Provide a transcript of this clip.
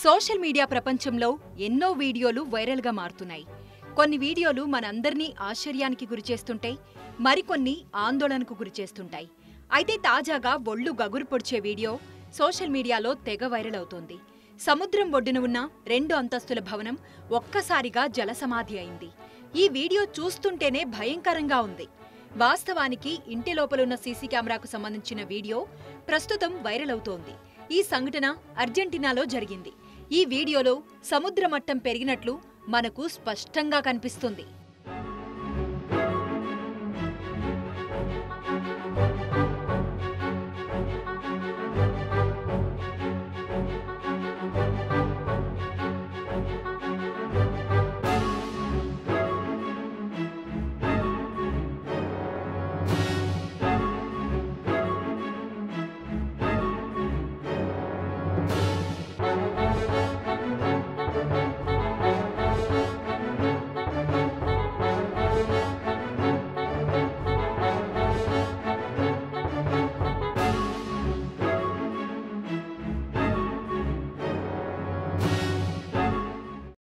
social media ప్రపంచంలో ఎన్నో వీడియోలు వైరల్గా మారుతున్నాయి కొన్ని వీడియోలు మనందరినీ ఆశ్చర్యానికి గురిచేస్తుంటే మరికొన్ని ఆందోళనకు గురిచేస్తుంటాయి అయితే తాజాగా ఒళ్ళు గగురు పొడిచే వీడియో సోషల్ మీడియాలో తెగ వైరల్ అవుతోంది సముద్రం ఒడ్డున ఉన్న రెండు అంతస్తుల భవనం ఒక్కసారిగా జలసమాధి అయింది ఈ వీడియో చూస్తుంటేనే భయంకరంగా ఉంది వాస్తవానికి ఇంటి లోపలున్న సీసీ కెమెరాకు సంబంధించిన వీడియో ప్రస్తుతం వైరల్ అవుతోంది ఈ సంఘటన అర్జెంటీనాలో జరిగింది ఈ వీడియోలో సముద్ర మట్టం పెరిగినట్లు మనకు స్పష్టంగా కనిపిస్తుంది